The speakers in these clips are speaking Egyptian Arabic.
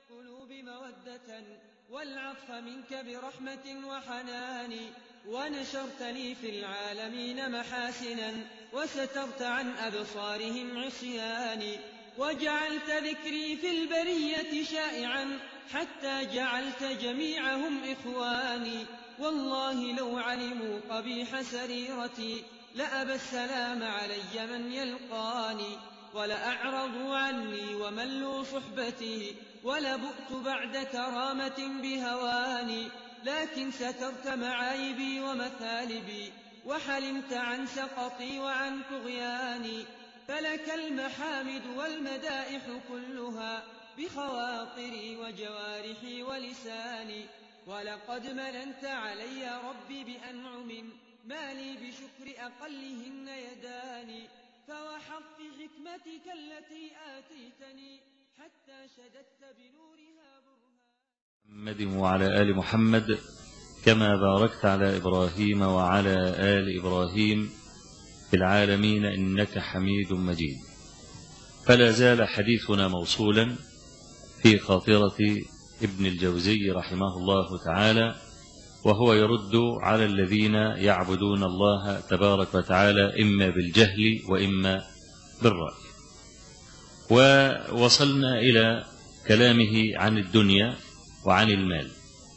القلوب مودة والعطف منك برحمة وحنان ونشرت لي في العالمين محاسنا وسترت عن أبصارهم عصياني وجعلت ذكري في البرية شائعا حتى جعلت جميعهم إخواني والله لو علموا قبيح سريرتي لأبى السلام علي من يلقاني ولأعرضوا عني وملوا صحبتي ولبؤت بعد كرامة بهواني لكن سترت معايبي ومثالبي وحلمت عن سقطي وعن طغياني فلك المحامد والمدائح كلها بخواطري وجوارحي ولساني ولقد مننت علي ربي بأنعم ما لي بشكر أقلهن يداني فوحظت حكمتك التي آتيتني حتى شددت بنورها برهان محمد وعلى آل محمد كما باركت على إبراهيم وعلى آل إبراهيم في العالمين إنك حميد مجيد فلا زال حديثنا موصولا في خاطرة ابن الجوزي رحمه الله تعالى وهو يرد على الذين يعبدون الله تبارك وتعالى إما بالجهل وإما بالرأي ووصلنا إلى كلامه عن الدنيا وعن المال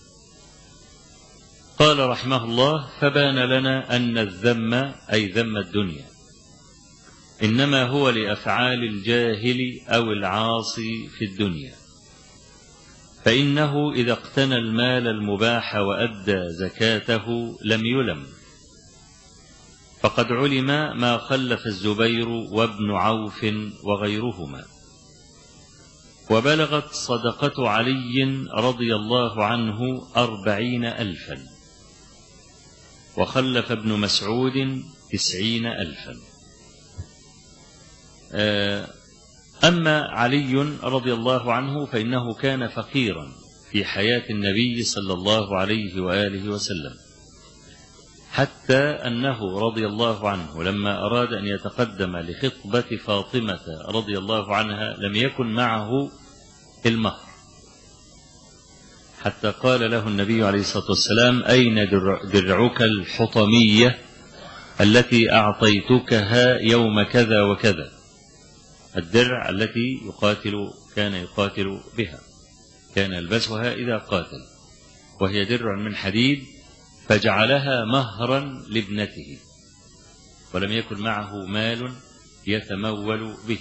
قال رحمه الله فبان لنا أن الذم أي ذم الدنيا إنما هو لأفعال الجاهل أو العاصي في الدنيا فإنه إذا اقتنى المال المباح وأدى زكاته لم يلم فقد علم ما خلف الزبير وابن عوف وغيرهما وبلغت صدقة علي رضي الله عنه أربعين ألفا وخلف ابن مسعود تسعين ألفا أما علي رضي الله عنه فإنه كان فقيرا في حياة النبي صلى الله عليه وآله وسلم حتى أنه رضي الله عنه لما أراد أن يتقدم لخطبة فاطمة رضي الله عنها لم يكن معه المهر حتى قال له النبي عليه الصلاة والسلام أين درعك الحطمية التي أعطيتكها يوم كذا وكذا الدرع التي يقاتل كان يقاتل بها كان يلبسها إذا قاتل وهي درع من حديد فجعلها مهرا لابنته ولم يكن معه مال يتمول به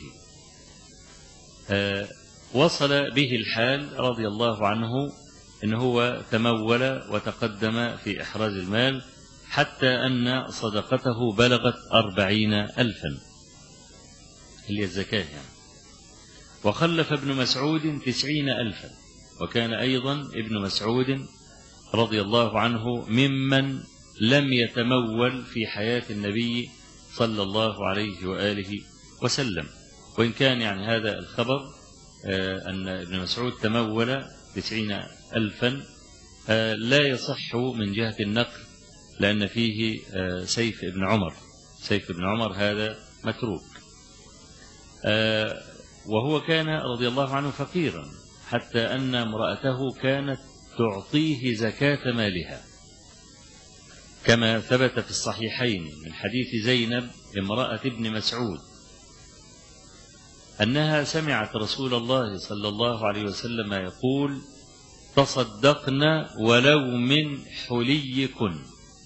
آه وصل به الحال رضي الله عنه إن هو تمول وتقدم في إحراز المال حتى أن صدقته بلغت أربعين ألفا اللي الزكاة يعني وخلف ابن مسعود تسعين ألفا وكان أيضا ابن مسعود رضي الله عنه ممن لم يتمول في حياة النبي صلى الله عليه وآله وسلم وإن كان يعني هذا الخبر أن ابن مسعود تمول تسعين ألفا لا يصح من جهة النقل لأن فيه سيف ابن عمر سيف ابن عمر هذا متروك وهو كان رضي الله عنه فقيرا حتى أن امرأته كانت تعطيه زكاة مالها كما ثبت في الصحيحين من حديث زينب امرأة ابن مسعود أنها سمعت رسول الله صلى الله عليه وسلم يقول تصدقن ولو من حليكن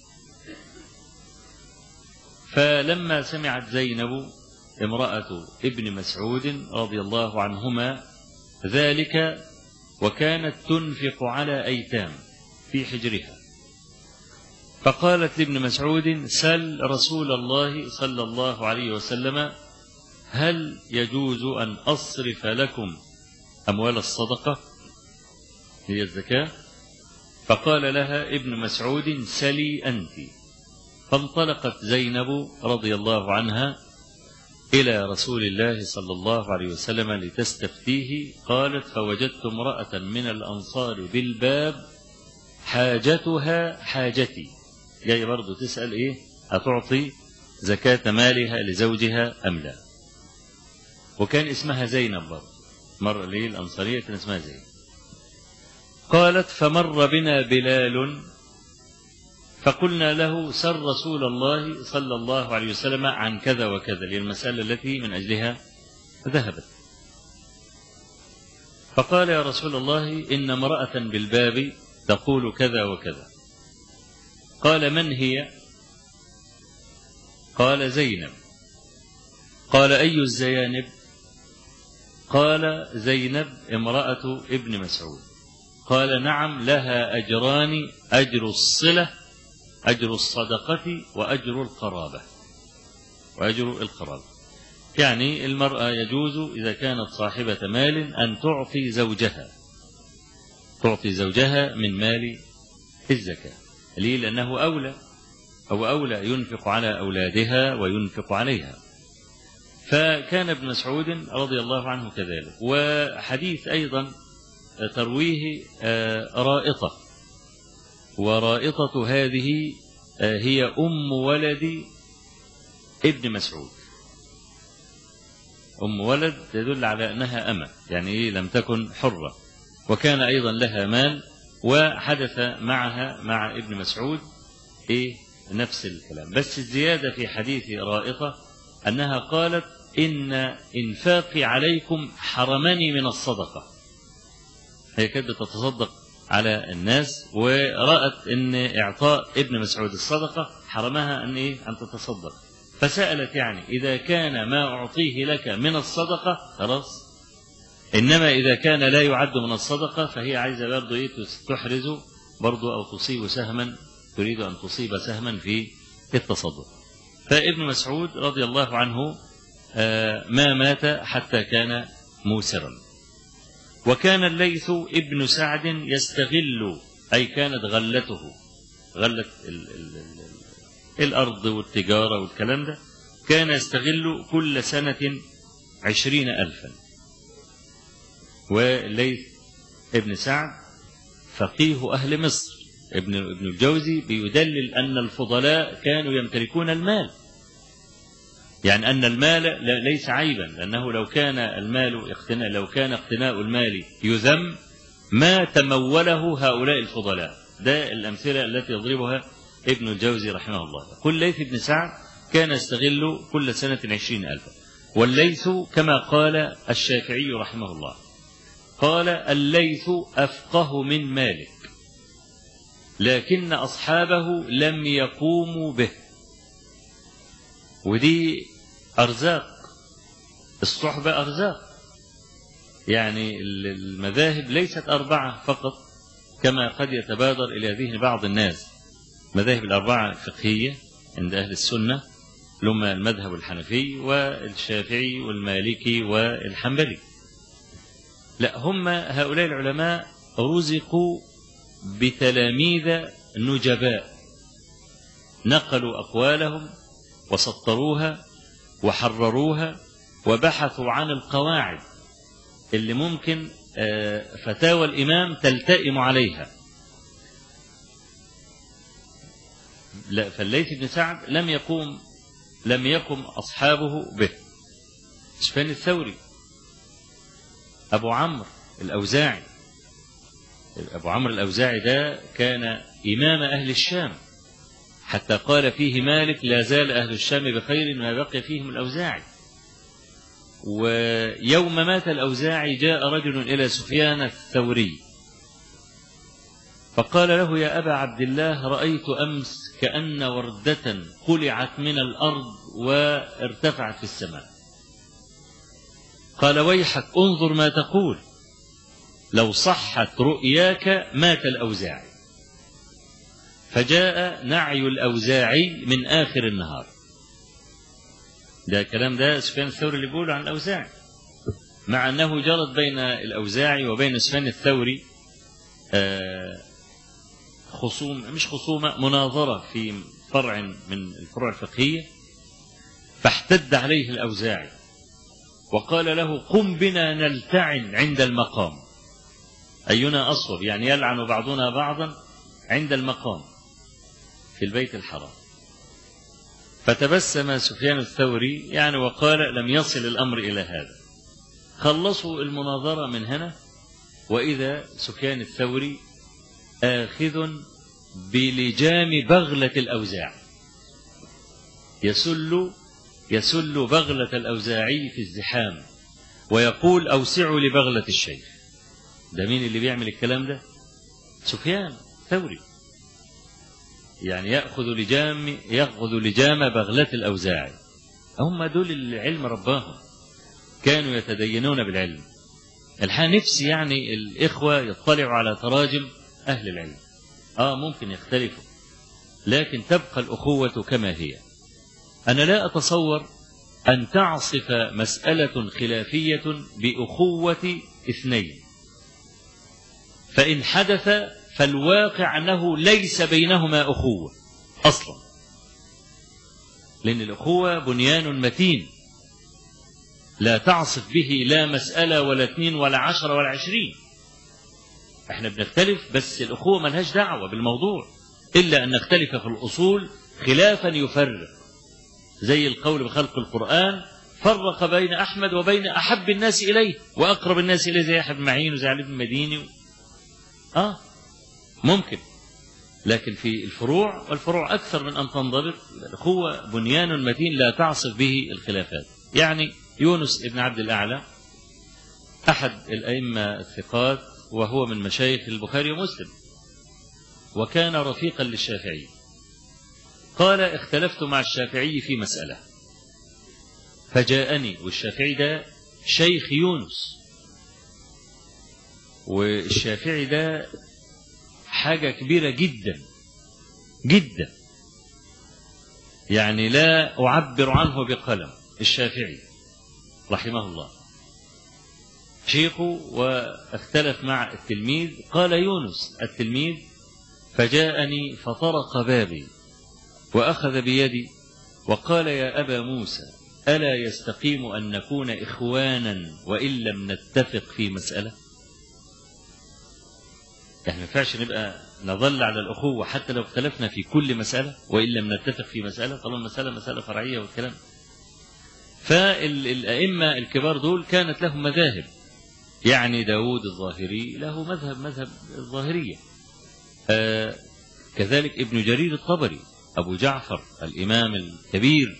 فلما سمعت زينب امرأة ابن مسعود رضي الله عنهما ذلك وكانت تنفق على أيتام في حجرها فقالت لابن مسعود سل رسول الله صلى الله عليه وسلم هل يجوز أن أصرف لكم أموال الصدقة هي الزكاة فقال لها ابن مسعود سلي أنت فانطلقت زينب رضي الله عنها إلى رسول الله صلى الله عليه وسلم لتستفتيه قالت فوجدت امرأة من الأنصار بالباب حاجتها حاجتي جاي برضو تسأل إيه هتعطي زكاة مالها لزوجها أم لا وكان اسمها زينب برضو مرة ليه الأنصارية كان اسمها زينب قالت فمر بنا بلال فقلنا له سر رسول الله صلى الله عليه وسلم عن كذا وكذا للمسألة التي من أجلها ذهبت فقال يا رسول الله إن امرأة بالباب تقول كذا وكذا قال من هي قال زينب قال أي الزيانب قال زينب امرأة ابن مسعود قال نعم لها أجران أجر الصلة أجر الصدقة وأجر القرابة وأجر القرابة يعني المرأة يجوز إذا كانت صاحبة مال أن تعطي زوجها تعطي زوجها من مال الزكاة ليه لأنه أولى أو أولى ينفق على أولادها وينفق عليها فكان ابن مسعود رضي الله عنه كذلك وحديث أيضا ترويه رائطة ورائطة هذه هي أم ولد ابن مسعود أم ولد تدل على أنها أمة يعني لم تكن حرة وكان أيضا لها مال وحدث معها مع ابن مسعود إيه نفس الكلام بس الزيادة في حديث رائطة أنها قالت إن إنفاقي عليكم حرمني من الصدقة هي كانت بتتصدق على الناس ورأت أن إعطاء ابن مسعود الصدقة حرمها أن إيه أن تتصدق فسألت يعني إذا كان ما أعطيه لك من الصدقة خلاص إنما إذا كان لا يعد من الصدقة فهي عايزة برضه إيه تحرز برضه أو تصيب سهما تريد أن تصيب سهما في التصدق فابن مسعود رضي الله عنه ما مات حتى كان موسرا وكان الليث ابن سعد يستغل أي كانت غلته غلة ال ال ال الأرض والتجارة والكلام ده كان يستغل كل سنة عشرين ألفا والليث ابن سعد فقيه أهل مصر ابن ابن الجوزي بيدلل أن الفضلاء كانوا يمتلكون المال يعني أن المال ليس عيبا لأنه لو كان المال اقتناء لو كان اقتناء المال يذم ما تموله هؤلاء الفضلاء ده الأمثلة التي يضربها ابن الجوزي رحمه الله قل ليث بن سعد كان يستغل كل سنة عشرين ألفا والليث كما قال الشافعي رحمه الله قال الليث أفقه من مالك لكن أصحابه لم يقوموا به ودي أرزاق الصحبة أرزاق يعني المذاهب ليست أربعة فقط كما قد يتبادر إلى ذهن بعض الناس مذاهب الأربعة الفقهية عند أهل السنة لما المذهب الحنفي والشافعي والمالكي والحنبلي لا هم هؤلاء العلماء رزقوا بتلاميذ نجباء نقلوا أقوالهم وسطروها وحرروها وبحثوا عن القواعد اللي ممكن فتاوى الإمام تلتئم عليها لا فالليث بن سعد لم يقوم لم يقم أصحابه به سفيان الثوري أبو عمرو الأوزاعي أبو عمرو الأوزاعي ده كان إمام أهل الشام حتى قال فيه مالك لا زال أهل الشام بخير ما بقي فيهم الأوزاعي ويوم مات الأوزاعي جاء رجل إلى سفيان الثوري فقال له يا أبا عبد الله رأيت أمس كأن وردة قلعت من الأرض وارتفعت في السماء قال ويحك انظر ما تقول لو صحت رؤياك مات الأوزاعي فجاء نعي الأوزاعي من آخر النهار ده كلام ده سفيان الثوري اللي بيقوله عن الأوزاعي مع أنه جرت بين الأوزاعي وبين سفيان الثوري خصوم مش خصومة مناظرة في فرع من الفروع الفقهية فاحتد عليه الأوزاعي وقال له قم بنا نلتعن عند المقام أينا أصوب يعني يلعن بعضنا بعضا عند المقام في البيت الحرام فتبسم سفيان الثوري يعني وقال لم يصل الأمر إلى هذا خلصوا المناظرة من هنا وإذا سفيان الثوري آخذ بلجام بغلة الأوزاع يسل يسل بغلة الأوزاعي في الزحام ويقول أوسعوا لبغلة الشيخ ده مين اللي بيعمل الكلام ده سفيان ثوري يعني يأخذ لجام يأخذ لجام بغلة الأوزاعي هم دول العلم رباهم كانوا يتدينون بالعلم الحقيقة نفسي يعني الإخوة يطلعوا على تراجم أهل العلم آه ممكن يختلفوا لكن تبقى الأخوة كما هي أنا لا أتصور أن تعصف مسألة خلافية بأخوة اثنين فإن حدث فالواقع أنه ليس بينهما أخوة أصلا لأن الأخوة بنيان متين لا تعصف به لا مسألة ولا اثنين ولا عشرة ولا عشرين احنا بنختلف بس الأخوة ملهاش دعوة بالموضوع إلا أن نختلف في الأصول خلافا يفرق زي القول بخلق القرآن فرق بين أحمد وبين أحب الناس إليه وأقرب الناس إليه زي أحمد معين وزي علي بن مديني و... آه ممكن لكن في الفروع والفروع أكثر من أن تنضبط الأخوة بنيان متين لا تعصف به الخلافات يعني يونس ابن عبد الأعلى أحد الأئمة الثقات وهو من مشايخ البخاري ومسلم وكان رفيقا للشافعي قال اختلفت مع الشافعي في مسألة فجاءني والشافعي ده شيخ يونس والشافعي ده حاجة كبيرة جدا جدا يعني لا أعبر عنه بقلم الشافعي رحمه الله شيخه واختلف مع التلميذ قال يونس التلميذ فجاءني فطرق بابي وأخذ بيدي وقال يا أبا موسى ألا يستقيم أن نكون إخوانا وإن لم نتفق في مسألة يعني ما ينفعش نبقى نظل على الأخوة حتى لو اختلفنا في كل مسألة وإن لم نتفق في مسألة طالما المسألة مسألة فرعية والكلام فالأئمة الكبار دول كانت لهم مذاهب يعني داود الظاهري له مذهب مذهب الظاهرية آه كذلك ابن جرير الطبري أبو جعفر الإمام الكبير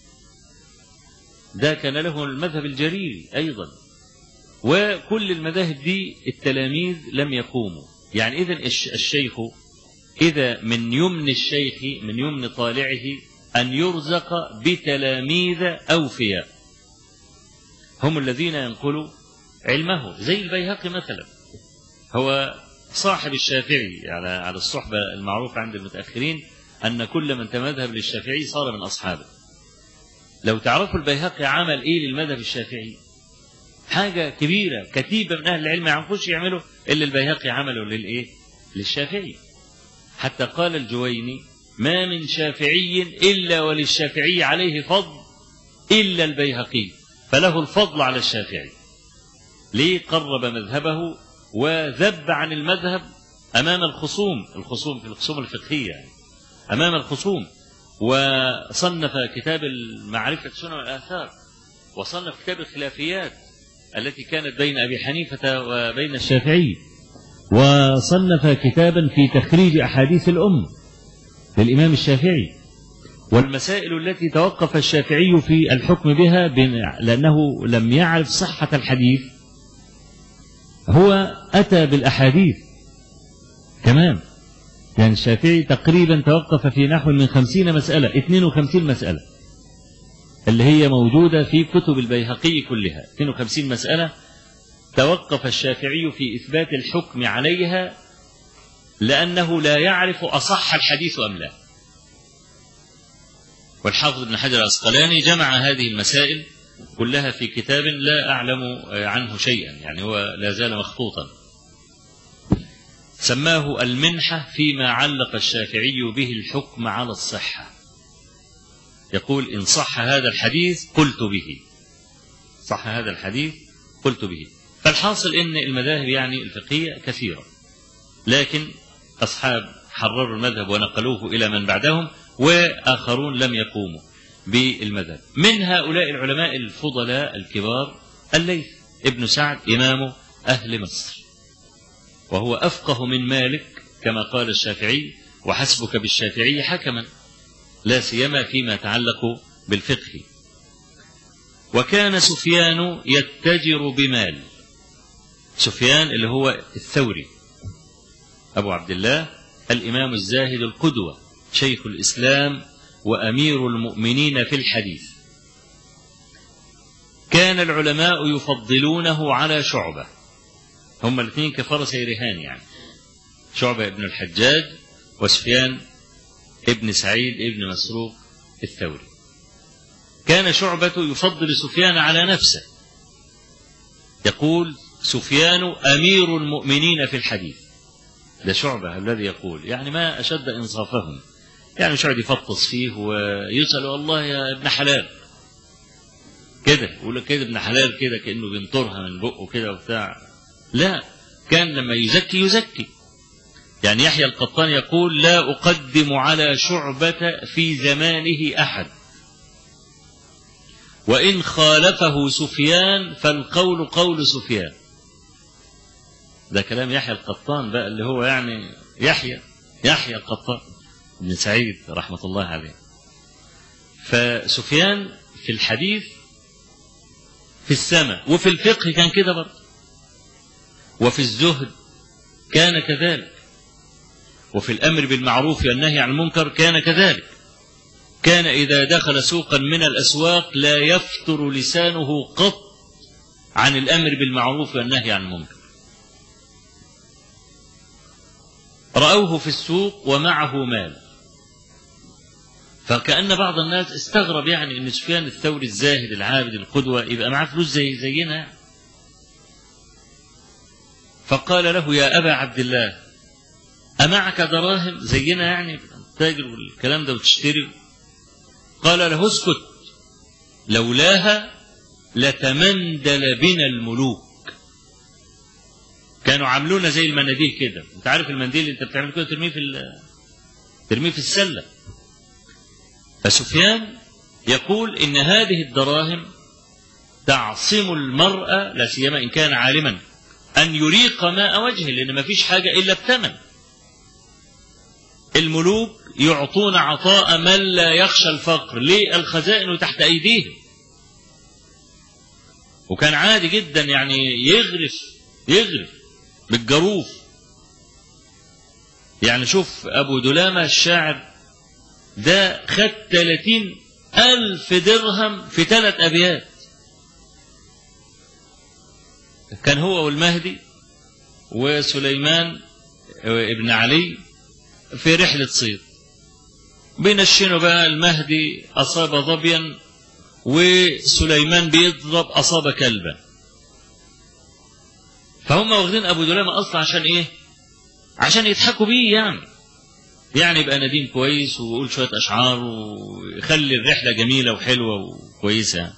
ده كان له المذهب الجريري أيضا وكل المذاهب دي التلاميذ لم يقوموا يعني إذا الشيخ إذا من يمن الشيخ من يمن طالعه أن يرزق بتلاميذ أوفياء هم الذين ينقلوا علمه زي البيهقي مثلا هو صاحب الشافعي على على الصحبة المعروفة عند المتأخرين أن كل من تمذهب للشافعي صار من أصحابه لو تعرفوا البيهقي عمل إيه للمذهب الشافعي حاجة كبيرة كتيبة من أهل العلم ما يعرفوش يعملوا إلا البيهقي عمله للإيه للشافعي حتى قال الجويني ما من شافعي إلا وللشافعي عليه فضل إلا البيهقي فله الفضل على الشافعي ليه قرب مذهبه وذب عن المذهب أمام الخصوم الخصوم في الخصوم الفقهية يعني أمام الخصوم وصنف كتاب معرفة السنة والآثار وصنف كتاب الخلافيات التي كانت بين أبي حنيفة وبين الشافعي وصنف كتابا في تخريج أحاديث الأم للإمام الشافعي والمسائل التي توقف الشافعي في الحكم بها لأنه لم يعرف صحة الحديث هو أتى بالأحاديث كمان يعني الشافعي تقريبا توقف في نحو من خمسين مسألة 52 مسألة اللي هي موجودة في كتب البيهقي كلها 52 مسألة توقف الشافعي في إثبات الحكم عليها لأنه لا يعرف أصح الحديث أم لا والحافظ ابن حجر الأسقلاني جمع هذه المسائل كلها في كتاب لا أعلم عنه شيئا يعني هو لا زال مخطوطا سماه المنحة فيما علق الشافعي به الحكم على الصحة يقول إن صح هذا الحديث قلت به صح هذا الحديث قلت به فالحاصل إن المذاهب يعني الفقهية كثيرة لكن أصحاب حرروا المذهب ونقلوه إلى من بعدهم وآخرون لم يقوموا بالمذهب من هؤلاء العلماء الفضلاء الكبار الليث ابن سعد إمام أهل مصر وهو أفقه من مالك كما قال الشافعي وحسبك بالشافعي حكما لا سيما فيما يتعلق بالفقه وكان سفيان يتجر بمال سفيان اللي هو الثوري أبو عبد الله الإمام الزاهد القدوة شيخ الإسلام وأمير المؤمنين في الحديث كان العلماء يفضلونه على شعبة هما الاثنين كفرس رهان يعني شعبة ابن الحجاج وسفيان ابن سعيد ابن مسروق الثوري كان شعبة يفضل سفيان على نفسه يقول سفيان أمير المؤمنين في الحديث ده شعبة الذي يقول يعني ما أشد إنصافهم يعني مش يقعد يفطس فيه ويسأل والله يا ابن حلال كده يقول لك كده ابن حلال كده كأنه بينطرها من بقه كده وبتاع لا كان لما يزكي يزكي يعني يحيى القطان يقول لا أقدم على شعبة في زمانه أحد وإن خالفه سفيان فالقول قول سفيان ده كلام يحيى القطان بقى اللي هو يعني يحيى يحيى القطان بن سعيد رحمة الله عليه فسفيان في الحديث في السماء وفي الفقه كان كده برضه وفي الزهد كان كذلك وفي الأمر بالمعروف والنهي عن المنكر كان كذلك كان إذا دخل سوقا من الأسواق لا يفتر لسانه قط عن الأمر بالمعروف والنهي عن المنكر رأوه في السوق ومعه مال فكأن بعض الناس استغرب يعني أن سفيان الثوري الزاهد العابد القدوة يبقى معاه فلوس زي زينا فقال له يا أبا عبد الله أمعك دراهم زينا يعني تاجر والكلام ده وتشتري قال له اسكت لولاها لتمندل بنا الملوك كانوا عاملونا زي المناديل كده انت عارف المنديل اللي انت بتعمل كده ترميه في ترميه في السله فسفيان يقول ان هذه الدراهم تعصم المرأة لا سيما ان كان عالما ان يريق ماء وجهه لان ما فيش حاجه الا بثمن الملوك يعطون عطاء من لا يخشى الفقر ليه الخزائن تحت أيديهم وكان عادي جدا يعني يغرف يغرف بالجروف يعني شوف أبو دلامة الشاعر ده خد 30 ألف درهم في ثلاث أبيات كان هو والمهدي وسليمان ابن علي في رحلة صيد بينشنوا بقى المهدي أصاب ظبيا وسليمان بيضرب أصاب كلبا فهم واخدين أبو دلامة أصلا عشان إيه عشان يضحكوا بيه يعني يعني يبقى نديم كويس ويقول شوية أشعار ويخلي الرحلة جميلة وحلوة وكويسة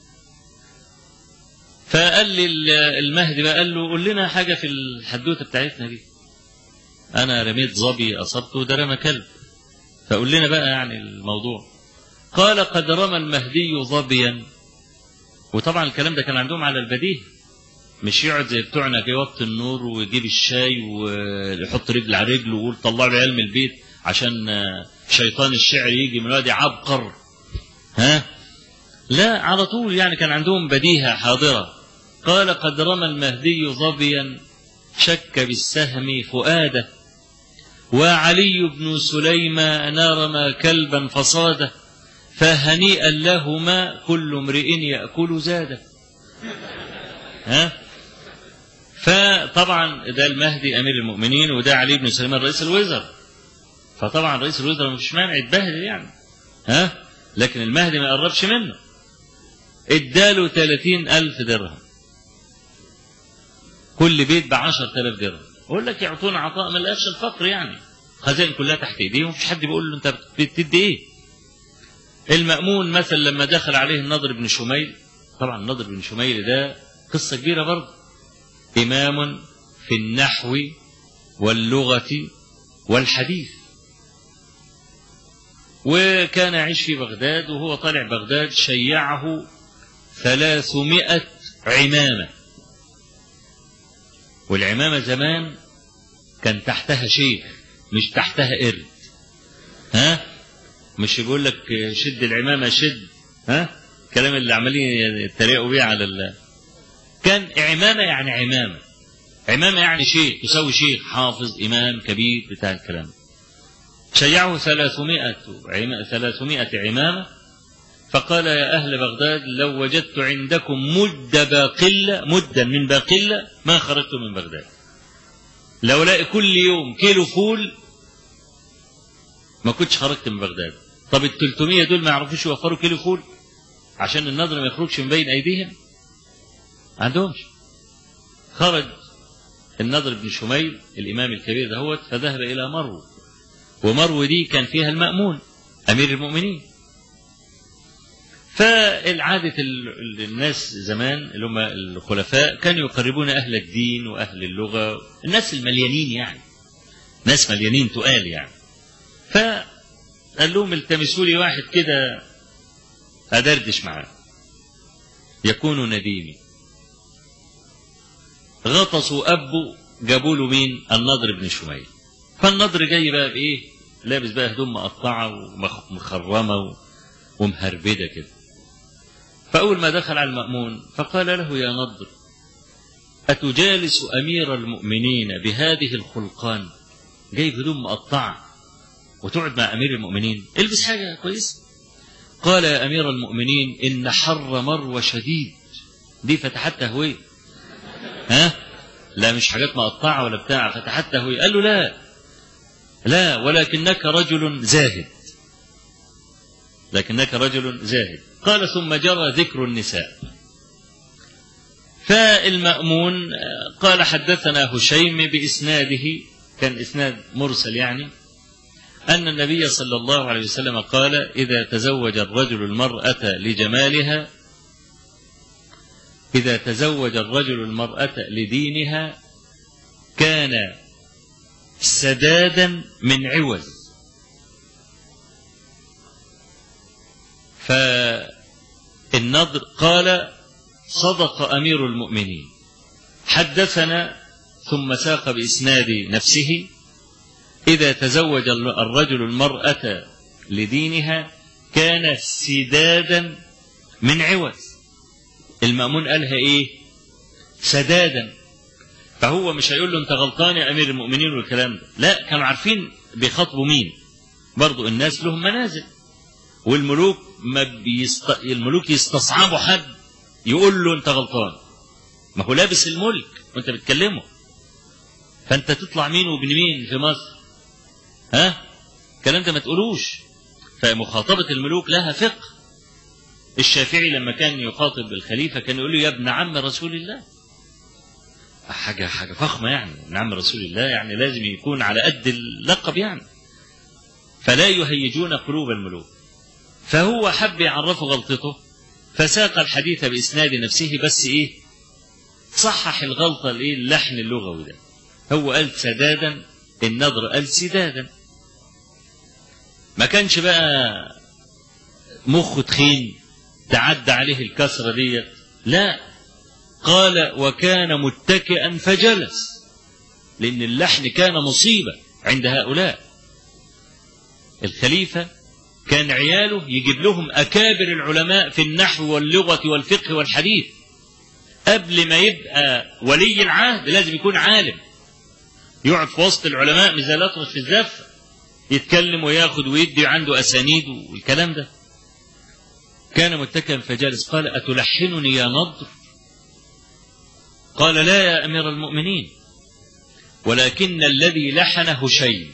فقال لي المهدي بقى قال له قول لنا حاجة في الحدوتة بتاعتنا دي أنا رميت ظبي أصبته ده رمى كلب فقول لنا بقى يعني الموضوع قال قد رمى المهدي ظبيا وطبعا الكلام ده كان عندهم على البديه مش يقعد زي بتوعنا كده يوطي النور ويجيب الشاي ويحط رجل على رجل ويقول طلعوا العيال من البيت عشان شيطان الشعر يجي من وادي عبقر ها لا على طول يعني كان عندهم بديهة حاضرة قال قد رمى المهدي ظبيا شك بالسهم فؤاده وعلي بن سليمان رمى كلبا فصاده فهنيئا لهما كل امرئ يأكل زاده ها فطبعا ده المهدي امير المؤمنين وده علي بن سليمان رئيس الوزراء فطبعا رئيس الوزراء مش مانع يتبهدل يعني ها لكن المهدي ما يقربش منه اداله 30 ألف درهم كل بيت بعشر تلاف درهم يقول لك يعطونا عطاء ما لقاش الفقر يعني خزائن كلها تحت ايديهم مفيش حد بيقول له انت بتدي ايه المأمون مثلا لما دخل عليه النضر بن شميل طبعا النضر بن شميل ده قصة كبيرة برضه إمام في النحو واللغة والحديث وكان يعيش في بغداد وهو طالع بغداد شيعه ثلاثمائة عمامة والعمامة زمان كان تحتها شيخ مش تحتها قرد ها مش يقول لك شد العمامة شد ها الكلام اللي عمالين يتريقوا بيه على ال... كان عمامة يعني عمامة عمامة يعني شيخ تساوي شيخ حافظ إمام كبير بتاع الكلام شيعه ثلاثمائة عم... ثلاثمائة عمامة فقال يا أهل بغداد لو وجدت عندكم مد باقلة مدا من باقلة ما خرجت من بغداد لو لاقي كل يوم كيلو فول ما كنتش خرجت من بغداد طب ال 300 دول ما يعرفوش يوفروا كيلو فول عشان النضر ما يخرجش من بين ايديهم ما عندهمش خرج النضر بن شميل الامام الكبير دهوت فذهب الى مرو ومرو دي كان فيها المأمون امير المؤمنين فالعادة الناس زمان اللي هم الخلفاء كانوا يقربون أهل الدين وأهل اللغة الناس المليانين يعني ناس مليانين تقال يعني فقال لهم التمسوا لي واحد كده أدردش معاه يكون نديمي غطسوا أبو جابوا له مين النضر بن شميل فالنضر جاي بقى بإيه لابس بقى هدوم مقطعة ومخرمة ومهربدة كده فأول ما دخل على المأمون فقال له يا نضر أتجالس أمير المؤمنين بهذه الخلقان جايب هدوم مقطعة وتقعد مع أمير المؤمنين البس حاجة كويسة قال يا أمير المؤمنين إن حر مروة شديد دي فتحت تهوية ها لا مش حاجات مقطعة ولا بتاع فتحت تهوية قال له لا لا ولكنك رجل زاهد لكنك رجل زاهد قال ثم جرى ذكر النساء فالمأمون قال حدثنا هشيم بإسناده كان إسناد مرسل يعني أن النبي صلى الله عليه وسلم قال إذا تزوج الرجل المرأة لجمالها إذا تزوج الرجل المرأة لدينها كان سدادا من عوز فالنضر قال صدق أمير المؤمنين حدثنا ثم ساق بإسناد نفسه إذا تزوج الرجل المرأة لدينها كان سدادا من عوز المأمون قالها إيه سدادا فهو مش هيقول له أنت غلطان يا أمير المؤمنين والكلام ده لا كانوا عارفين بيخاطبوا مين برضو الناس لهم منازل والملوك ما بيست... الملوك يستصعبوا حد يقول له انت غلطان ما هو لابس الملك وانت بتكلمه فانت تطلع مين وابن مين في مصر ها الكلام ده ما تقولوش فمخاطبة الملوك لها فقه الشافعي لما كان يخاطب الخليفة كان يقول له يا ابن عم رسول الله حاجة حاجة فخمة يعني ابن عم رسول الله يعني لازم يكون على قد اللقب يعني فلا يهيجون قلوب الملوك فهو حب يعرفه غلطته فساق الحديث بإسناد نفسه بس إيه صحح الغلطة الإيه اللحن اللغوي ده هو قال سدادا النضر قال سدادا ما كانش بقى مخه تخين تعدى عليه الكسرة ديت لا قال وكان متكئا فجلس لأن اللحن كان مصيبة عند هؤلاء الخليفة كان عياله يجيب لهم أكابر العلماء في النحو واللغة والفقه والحديث قبل ما يبقى ولي العهد لازم يكون عالم يقعد في وسط العلماء مش زي الأطرش في الزفة يتكلم وياخد ويدي عنده أسانيد والكلام ده كان متكئا فجالس قال أتلحنني يا نضر قال لا يا أمير المؤمنين ولكن الذي لحنه شيء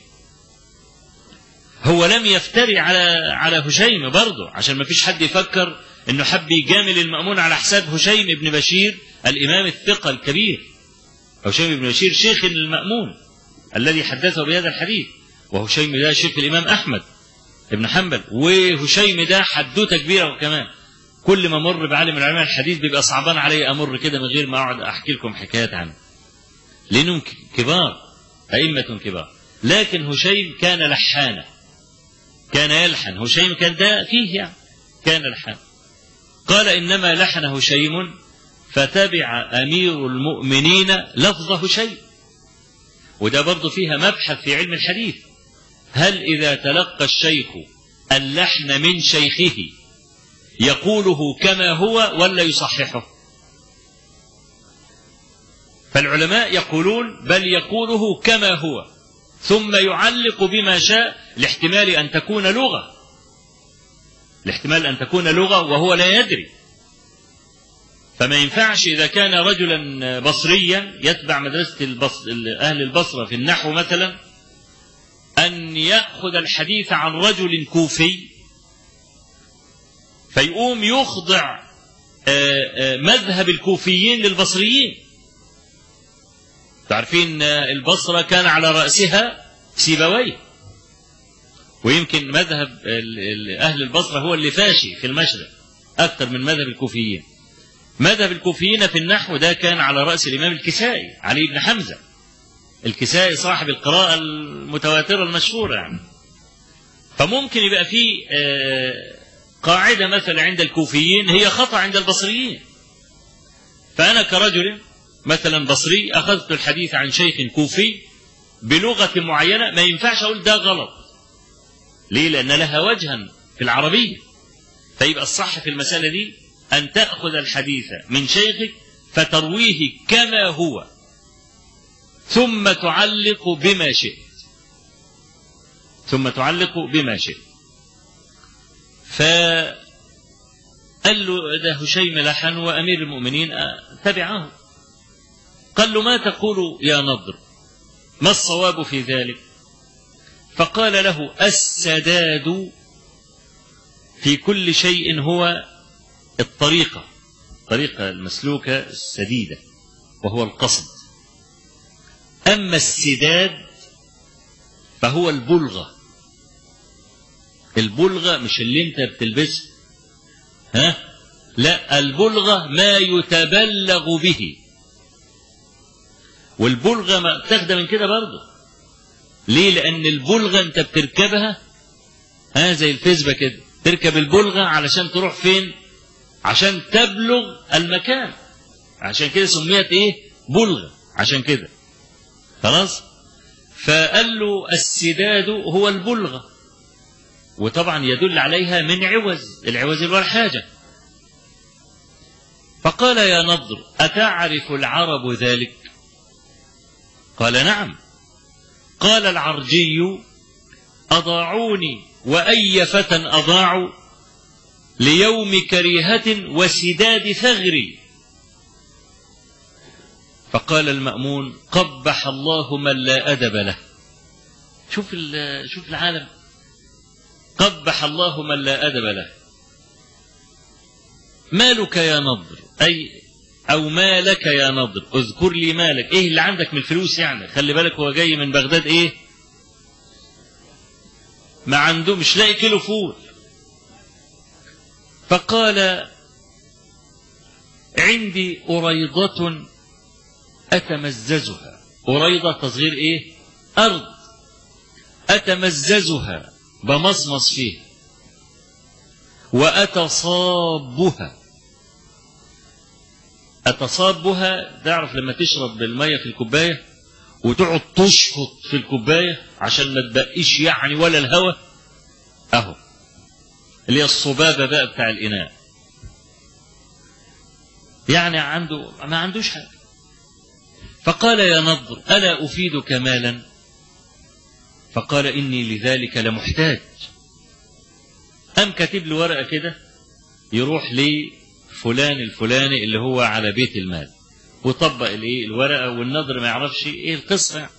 هو لم يفتري على على هشيم برضه عشان ما فيش حد يفكر انه حب يجامل المأمون على حساب هشيم بن بشير الامام الثقة الكبير هشيم بن بشير شيخ المأمون الذي حدثه بهذا الحديث وهشيم ده شيخ الامام احمد ابن حنبل وهشيم ده حدوته كبيره كمان كل ما امر بعالم العلماء الحديث بيبقى صعبان علي امر كده من غير ما اقعد احكي لكم حكايات عنه لانهم كبار ائمه كبار لكن هشيم كان لحانا كان يلحن هشيم كان ده فيه يعني كان لحان قال إنما لحن هشيم فتبع أمير المؤمنين لفظ هشيم وده برضه فيها مبحث في علم الحديث هل إذا تلقى الشيخ اللحن من شيخه يقوله كما هو ولا يصححه فالعلماء يقولون بل يقوله كما هو ثم يعلق بما شاء لاحتمال أن تكون لغة لاحتمال أن تكون لغة وهو لا يدري فما ينفعش إذا كان رجلا بصريا يتبع مدرسة البص... أهل البصرة في النحو مثلا أن يأخذ الحديث عن رجل كوفي فيقوم يخضع مذهب الكوفيين للبصريين تعرفين البصرة كان على رأسها سيبويه ويمكن مذهب أهل البصرة هو اللي فاشي في المشرق أكثر من مذهب الكوفيين مذهب الكوفيين في النحو ده كان على رأس الإمام الكسائي علي بن حمزة الكسائي صاحب القراءة المتواترة المشهورة يعني فممكن يبقى في قاعدة مثلا عند الكوفيين هي خطأ عند البصريين فأنا كرجل مثلا بصري أخذت الحديث عن شيخ كوفي بلغة معينة ما ينفعش أقول ده غلط ليه لأن لها وجها في العربية فيبقى الصح في المسألة دي أن تأخذ الحديث من شيخك فترويه كما هو ثم تعلق بما شئت ثم تعلق بما شئت فقال له ده هشيم لحن وأمير المؤمنين تبعه قال له ما تقول يا نضر ما الصواب في ذلك فقال له السداد في كل شيء هو الطريقة الطريقة المسلوكة السديدة وهو القصد أما السداد فهو البلغة البلغة مش اللي انت بتلبسه ها لا البلغة ما يتبلغ به والبلغة ما تاخده من كده برضه ليه لأن البلغة انت بتركبها ها زي الفيسبا كده تركب البلغة علشان تروح فين عشان تبلغ المكان عشان كده سميت ايه بلغة عشان كده خلاص فقال له السداد هو البلغة وطبعا يدل عليها من عوز العوز اللي هو الحاجة فقال يا نضر أتعرف العرب ذلك قال نعم قال العرجي أضاعوني وأي فتى أضاعوا ليوم كريهة وسداد ثغري فقال المأمون قبح الله من لا أدب له شوف شوف العالم قبح الله من لا أدب له مالك يا نضر أي أو مالك يا نضر اذكر لي مالك إيه اللي عندك من الفلوس يعني خلي بالك هو جاي من بغداد إيه ما عنده مش لاقي كيلو فول فقال عندي أريضة أتمززها أريضة تصغير إيه أرض أتمززها بمصمص فيه وأتصابها أتصابها تعرف لما تشرب بالمية في الكوباية وتقعد تشفط في الكوباية عشان ما تبقيش يعني ولا الهواء أهو اللي هي الصبابة بقى بتاع الإناء يعني عنده ما عندوش حاجة فقال يا نضر ألا أفيدك مالا فقال إني لذلك لمحتاج أم كاتب له ورقة كده يروح لفلان الفلاني اللي هو على بيت المال وطبق الايه الورقه والنضر ما يعرفش ايه القصه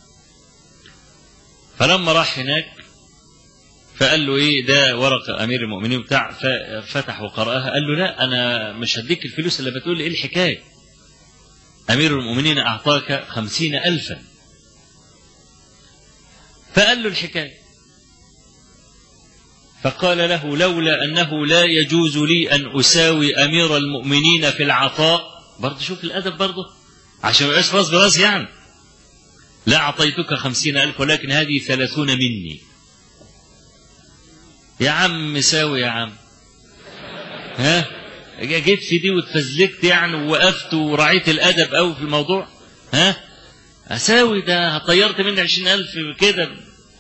فلما راح هناك فقال له ايه ده ورقه امير المؤمنين بتاع ففتح وقراها قال له لا انا مش هديك الفلوس اللي بتقول لي ايه الحكايه امير المؤمنين اعطاك خمسين الفا فقال له الحكايه فقال له لولا انه لا يجوز لي ان اساوي امير المؤمنين في العطاء برضه شوف الأدب برضه عشان ما يبقاش راس براس يعني لا أعطيتك خمسين ألف ولكن هذه ثلاثون مني يا عم ساوي يا عم ها جيت في دي واتفزلكت يعني ووقفت ورعيت الأدب أوي في الموضوع ها أساوي ده طيرت مني عشرين ألف كده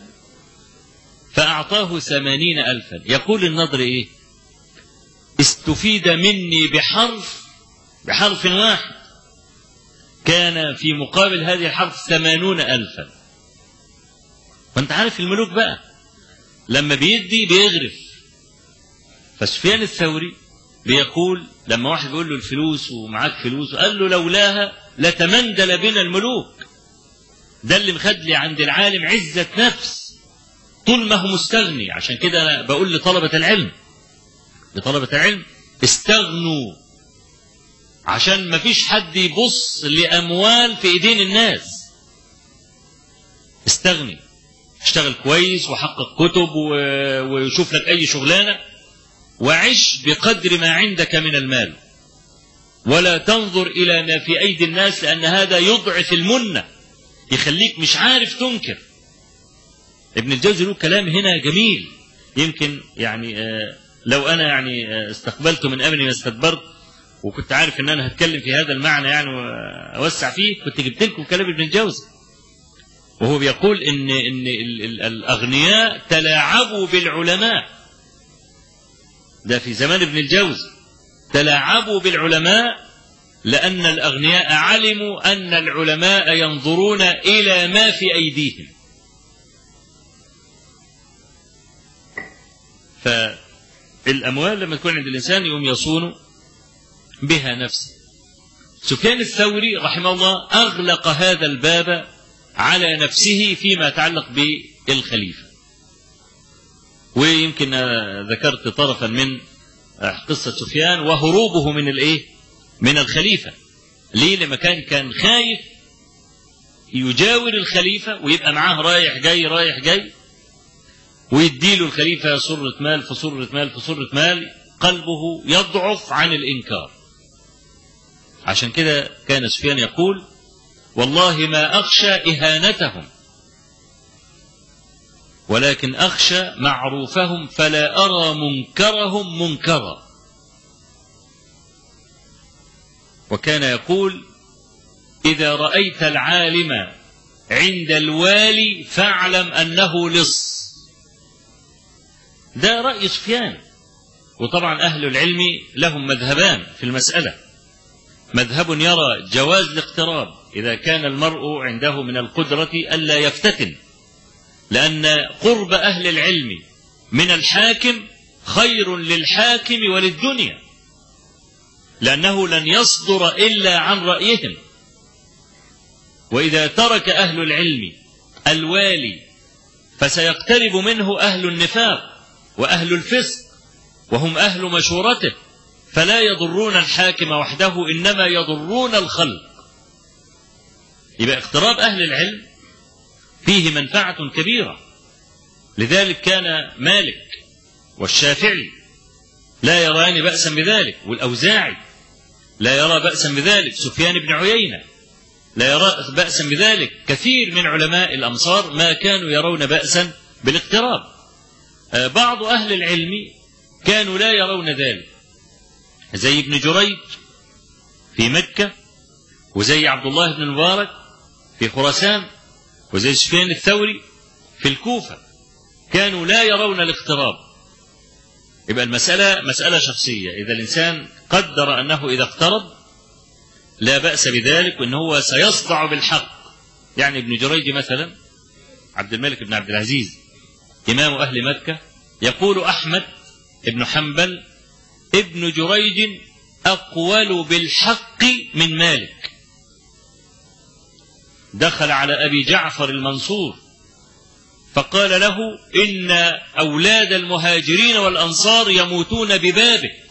فأعطاه ثمانين ألفا يقول النضر إيه استفيد مني بحرف بحرف واحد كان في مقابل هذه الحرف ثمانون ألفا وانت عارف الملوك بقى لما بيدي بيغرف فسفيان الثوري بيقول لما واحد بيقول له الفلوس ومعاك فلوس قال له لولاها لتمندل بنا الملوك ده اللي مخلي عند العالم عزة نفس طول ما هو مستغني عشان كده أنا بقول لطلبة العلم لطلبة العلم استغنوا عشان ما فيش حد يبص لأموال في إيدين الناس استغني اشتغل كويس وحقق كتب ويشوف لك أي شغلانة وعش بقدر ما عندك من المال ولا تنظر إلى ما في أيدي الناس لأن هذا يضعف المنة يخليك مش عارف تنكر ابن الجوزي له كلام هنا جميل يمكن يعني لو أنا يعني استقبلت من أمري ما استدبرت وكنت عارف ان انا هتكلم في هذا المعنى يعني واوسع فيه كنت جبت لكم كلام ابن الجوزي وهو بيقول ان ان الاغنياء تلاعبوا بالعلماء ده في زمان ابن الجوزي تلاعبوا بالعلماء لان الاغنياء علموا ان العلماء ينظرون الى ما في ايديهم فالاموال لما تكون عند الانسان يقوم يصون بها نفسه سفيان الثوري رحمه الله أغلق هذا الباب على نفسه فيما يتعلق بالخليفة ويمكن ذكرت طرفا من قصة سفيان وهروبه من الايه من الخليفة ليه لما كان كان خايف يجاور الخليفة ويبقى معاه رايح جاي رايح جاي ويديله الخليفة صرة مال في صرة مال في صرة مال قلبه يضعف عن الإنكار عشان كده كان سفيان يقول والله ما أخشى إهانتهم ولكن أخشى معروفهم فلا أرى منكرهم منكرا وكان يقول إذا رأيت العالم عند الوالي فاعلم أنه لص ده رأي سفيان وطبعا أهل العلم لهم مذهبان في المسألة مذهب يرى جواز الاقتراب إذا كان المرء عنده من القدرة ألا يفتتن لأن قرب أهل العلم من الحاكم خير للحاكم وللدنيا لأنه لن يصدر إلا عن رأيهم وإذا ترك أهل العلم الوالي فسيقترب منه أهل النفاق وأهل الفسق وهم أهل مشورته فلا يضرون الحاكم وحده إنما يضرون الخلق يبقى اقتراب أهل العلم فيه منفعة كبيرة لذلك كان مالك والشافعي لا يران بأسا بذلك والأوزاعي لا يرى بأسا بذلك سفيان بن عيينة لا يرى بأسا بذلك كثير من علماء الأمصار ما كانوا يرون بأسا بالاقتراب بعض أهل العلم كانوا لا يرون ذلك زي ابن جريج في مكة وزي عبد الله بن مبارك في خراسان وزي سفيان الثوري في الكوفة كانوا لا يرون الاقتراب يبقى المسألة مسألة شخصية إذا الإنسان قدر أنه إذا اقترب لا بأس بذلك وأنه هو سيصدع بالحق يعني ابن جريج مثلا عبد الملك بن عبد العزيز إمام أهل مكة يقول أحمد ابن حنبل ابن جريج أقول بالحق من مالك دخل على أبي جعفر المنصور فقال له إن أولاد المهاجرين والأنصار يموتون ببابك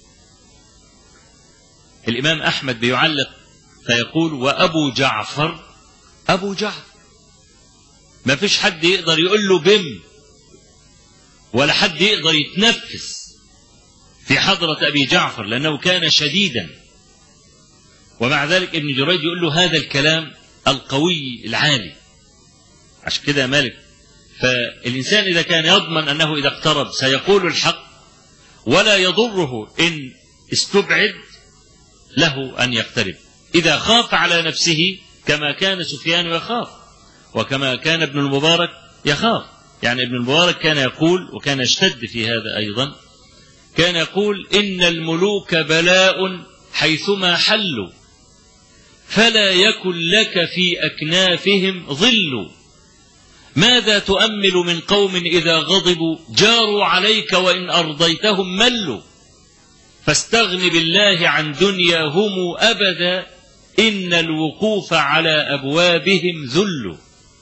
الإمام أحمد بيعلق فيقول وأبو جعفر أبو جعفر ما فيش حد يقدر يقول له بم ولا حد يقدر يتنفس في حضرة أبي جعفر لأنه كان شديدا ومع ذلك ابن جريج يقول له هذا الكلام القوي العالي عشان كده مالك فالإنسان إذا كان يضمن أنه إذا اقترب سيقول الحق ولا يضره إن استبعد له أن يقترب إذا خاف على نفسه كما كان سفيان يخاف وكما كان ابن المبارك يخاف يعني ابن المبارك كان يقول وكان يشتد في هذا أيضا كان يقول إن الملوك بلاء حيثما حلوا فلا يكن لك في أكنافهم ظل ماذا تؤمل من قوم إذا غضبوا جاروا عليك وإن أرضيتهم ملوا فاستغن بالله عن دنياهم أبدا إن الوقوف على أبوابهم ذل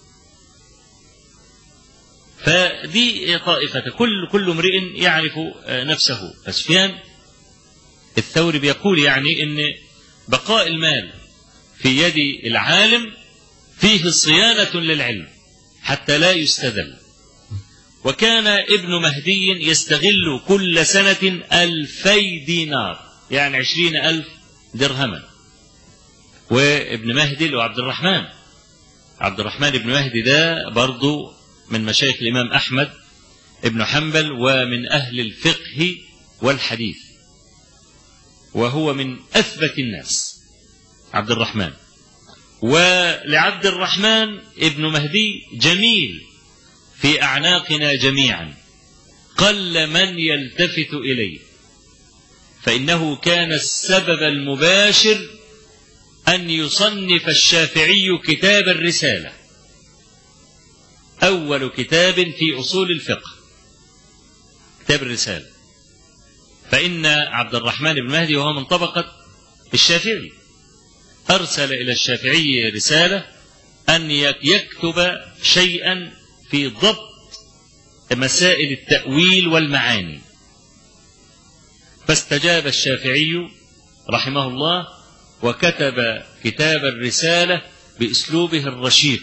فدي طائفة كل كل امرئ يعرف نفسه فسفيان الثوري بيقول يعني ان بقاء المال في يد العالم فيه صيانة للعلم حتى لا يستذل وكان ابن مهدي يستغل كل سنة ألفي دينار يعني عشرين ألف درهما وابن مهدي اللي هو عبد الرحمن عبد الرحمن بن مهدي ده برضو من مشايخ الإمام أحمد ابن حنبل ومن أهل الفقه والحديث وهو من أثبت الناس عبد الرحمن ولعبد الرحمن ابن مهدي جميل في أعناقنا جميعا قل من يلتفت إليه فإنه كان السبب المباشر أن يصنف الشافعي كتاب الرسالة أول كتاب في أصول الفقه كتاب الرسالة فإن عبد الرحمن بن مهدي وهو من طبقة الشافعي أرسل إلى الشافعي رسالة أن يكتب شيئا في ضبط مسائل التأويل والمعاني فاستجاب الشافعي رحمه الله وكتب كتاب الرسالة بأسلوبه الرشيق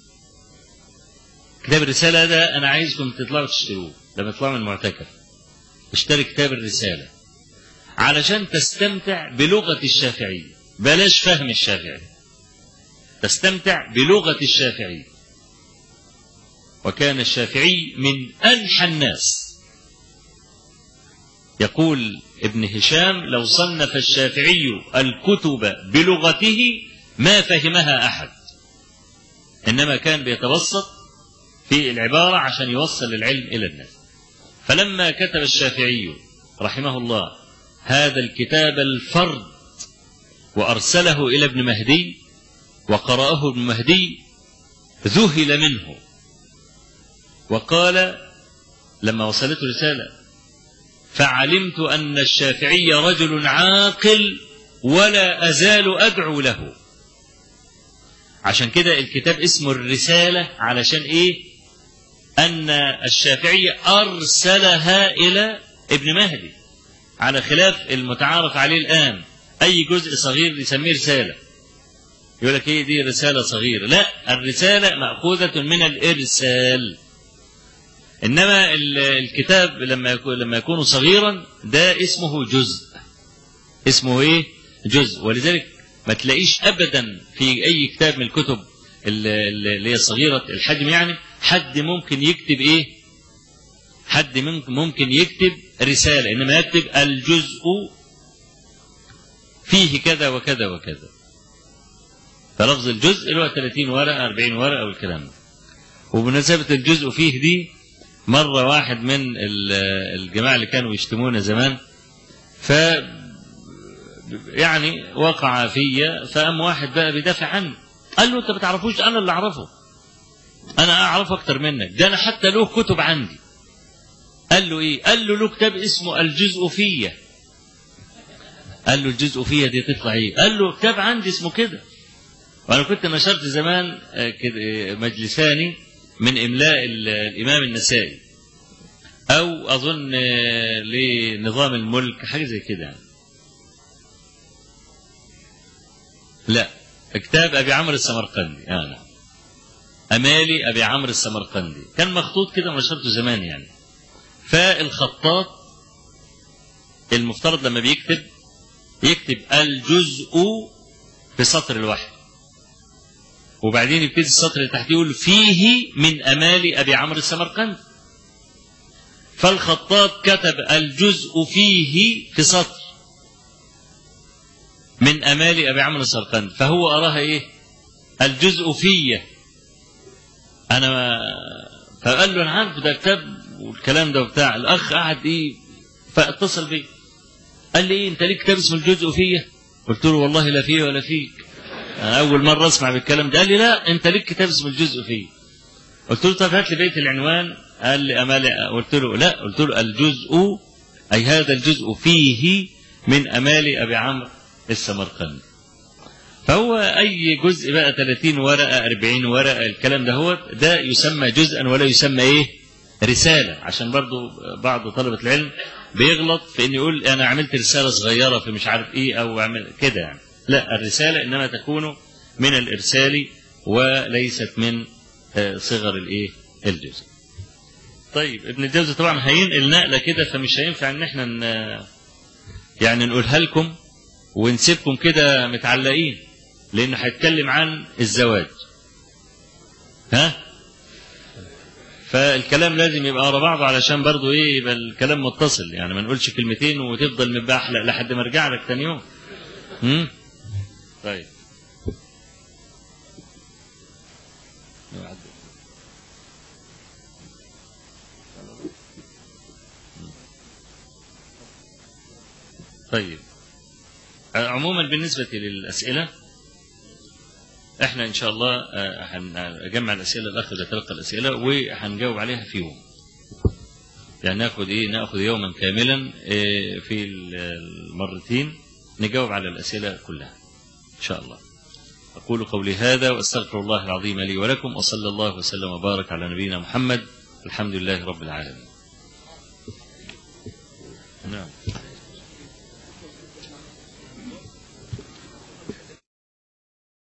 كتاب الرسالة ده أنا عايزكم تطلعوا تشتروه لما تطلعوا من المعتكف اشتري كتاب الرسالة علشان تستمتع بلغة الشافعي بلاش فهم الشافعي تستمتع بلغة الشافعي وكان الشافعي من أنحى الناس يقول ابن هشام لو صنف الشافعي الكتب بلغته ما فهمها أحد إنما كان بيتوسط في العبارة عشان يوصل العلم إلى الناس فلما كتب الشافعي رحمه الله هذا الكتاب الفرد وأرسله إلى ابن مهدي وقرأه ابن مهدي ذهل منه وقال لما وصلته رسالة فعلمت أن الشافعي رجل عاقل ولا أزال أدعو له عشان كده الكتاب اسمه الرسالة علشان إيه أن الشافعي أرسلها إلى ابن مهدي على خلاف المتعارف عليه الآن أي جزء صغير يسميه رسالة يقول لك إيه دي رسالة صغيرة لا الرسالة مأخوذة من الإرسال إنما الكتاب لما يكون لما يكون صغيرا ده اسمه جزء اسمه إيه جزء ولذلك ما تلاقيش أبدا في أي كتاب من الكتب اللي هي صغيرة الحجم يعني حد ممكن يكتب ايه حد ممكن يكتب رسالة إنما يكتب الجزء فيه كذا وكذا وكذا فلفظ الجزء اللي هو 30 ورقة 40 ورقة أو الكلام ده وبمناسبة الجزء فيه دي مرة واحد من الجماعة اللي كانوا يشتمونا زمان ف يعني وقع فيا فقام واحد بقى بيدافع عني قال له انت ما تعرفوش انا اللي اعرفه انا اعرف اكتر منك ده انا حتى له كتب عندي قال له ايه قال له له كتاب اسمه الجزء فيه قال له الجزء فيه دي تطلع ايه قال له كتاب عندي اسمه كده وانا كنت نشرت زمان كده مجلساني من املاء الامام النسائي او اظن لنظام الملك حاجه زي كده يعني. لا كتاب ابي عمرو السمرقندي انا امالي ابي عمرو السمرقندي كان مخطوط كده ونشرته زمان يعني فالخطاط المفترض لما بيكتب يكتب الجزء في سطر الواحد وبعدين يبتدي السطر اللي تحتيه يقول فيه من امال ابي عمرو السمرقندي فالخطاط كتب الجزء فيه في سطر من امال ابي عمرو السمرقندي فهو اراها ايه الجزء فيه انا ما فقال له انا عارف ده كتاب والكلام ده وبتاع الاخ قعد ايه فاتصل بي قال لي إيه انت ليك كتاب اسمه الجزء فيه قلت له والله لا فيه ولا فيك أنا اول مره اسمع بالكلام ده قال لي لا انت ليك كتاب اسمه الجزء فيه قلت له طب هات لي بيت العنوان قال لي امال قلت له لا قلت له الجزء اي هذا الجزء فيه من امال ابي عمرو السمرقندي فهو اي جزء بقى 30 ورقه 40 ورقه الكلام ده هو ده يسمى جزءا ولا يسمى ايه رساله عشان برضو بعض طلبه العلم بيغلط في ان يقول انا عملت رساله صغيره في مش عارف ايه او اعمل كده يعني لا الرساله انما تكون من الارسال وليست من آه، صغر الايه الجزء طيب ابن الجوزي طبعا هينقل نقله كده فمش هينفع ان احنا ن- يعني نقولها لكم ونسيبكم كده متعلقين لانه هيتكلم عن الزواج ها فالكلام لازم يبقى ورا بعضه علشان برضه ايه يبقى الكلام متصل يعني ما نقولش كلمتين وتفضل مباحلق لحد ما ارجع لك تاني يوم هم؟ طيب طيب عموما بالنسبة للأسئلة احنا ان شاء الله آه، هنجمع الأسئلة الأخ اللي تلقى الأسئلة وهنجاوب عليها في يوم يعني ناخد ايه ناخد يوما كاملا آه، في المرتين نجاوب على الأسئلة كلها ان شاء الله أقول قولي هذا وأستغفر الله العظيم لي ولكم وصلى الله وسلم وبارك على نبينا محمد الحمد لله رب العالمين